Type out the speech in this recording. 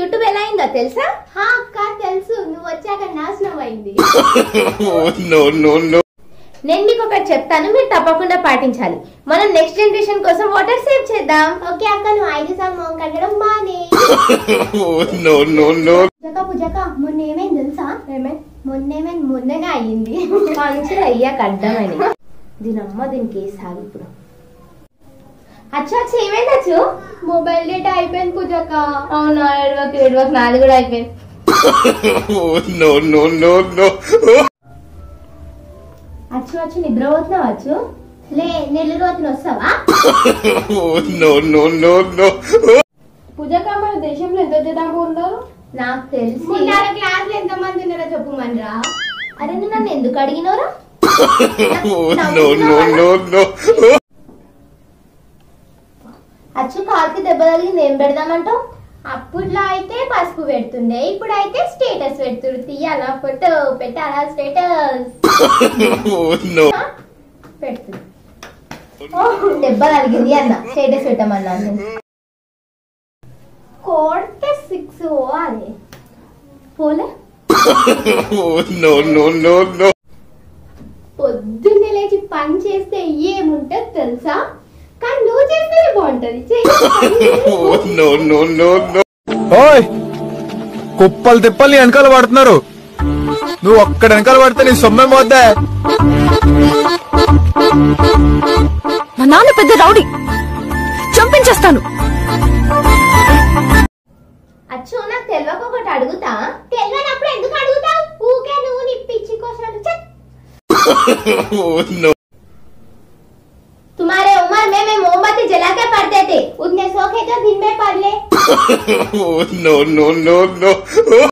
YouTube ఎలా అయిందో తెలుసా హా అక్క తెలుసు నువ్వు వచ్చాక నాశనం అయింది no, no, no. నేను మీకు ఒకటి చెప్తాను మీరు తప్పకుండా పాటించాలి మనం నెక్స్ట్ జనరేషన్ కోసం వాటర్ సేవ్ చేద్దాం ఓకే అక్క నువ్వు ఐదు సార్లు మొహం కడగడం బానే no, no, no. పుజక పుజక మొన్న ఏమైంది తెలుసా ఏమే మొన్న ఏమైంది మొన్ననే అయ్యింది మంచిగా అయ్యాక అడ్డమని దీనమ్మ దీనికి వేసాలి ఇప్పుడు అచ్చు అచ్చు ఏమైంది అచ్చు మొబైల్ డేటా అయిపోయింది పుజక అవునా ఏడవకు ఏడవకు నాది కూడా అయిపోయింది no, no, no, no. అచ్చు అచ్చు నిద్రపోతున్నావు అచ్చు లే నెల రోజులు వస్తావా no, no, no, no. పూజక మన దేశంలో ఎంత జనాభా ఉన్నారు నాకు తెలిసి ముందాల క్లాస్ ఎంత మంది ఉన్నారో చెప్పు మనరా అరే నువ్వు నన్ను ఎందుకు అడిగినవరా no, no, no, no. అచ్చు కాలుకి దెబ్బ తగిలింది ఏం పెడదామంటావు అప్పుట్లో అయితే పసుపు పెడుతుండే ఇప్పుడు అయితే స్టేటస్ పెడుతురు తీయాలా ఫోటో పెట్టాలా స్టేటస్ no. పెడుతుంది దెబ్బ తగిలింది అన్న స్టేటస్ పెట్టమన్నా నేను కోడితే సిక్స్ పోవాలి పోలే no, no, no, no. పొద్దున్నే లేచి పని చేస్తే ఏముంటది తెలుసా కానీ నువ్వు చేస్తేనే బాగుంటది చెయ్యి. no, no, no, no. ఓయ్ కుప్పలు తిప్పలు వెనకాల పడుతున్నారు నువ్వు ఒక్కడ వెనకాల పడితే నీ సొమ్మే పోద్దా మా నాన్న పెద్ద రౌడీ చంపించేస్తాను అచ్చు నాకు తెలియక ఒకటి అడుగుతా తెలియనప్పుడు ఎందుకు అడుగుతావు ఊకే నువ్వు నీ పిచ్చి క్వశ్చన్ no. तुम्हारे उम्र में मैं मोमबत्ती जला के पढ़ते थे उतने शौक है तो दिन में पढ़ ले no, no, no, no.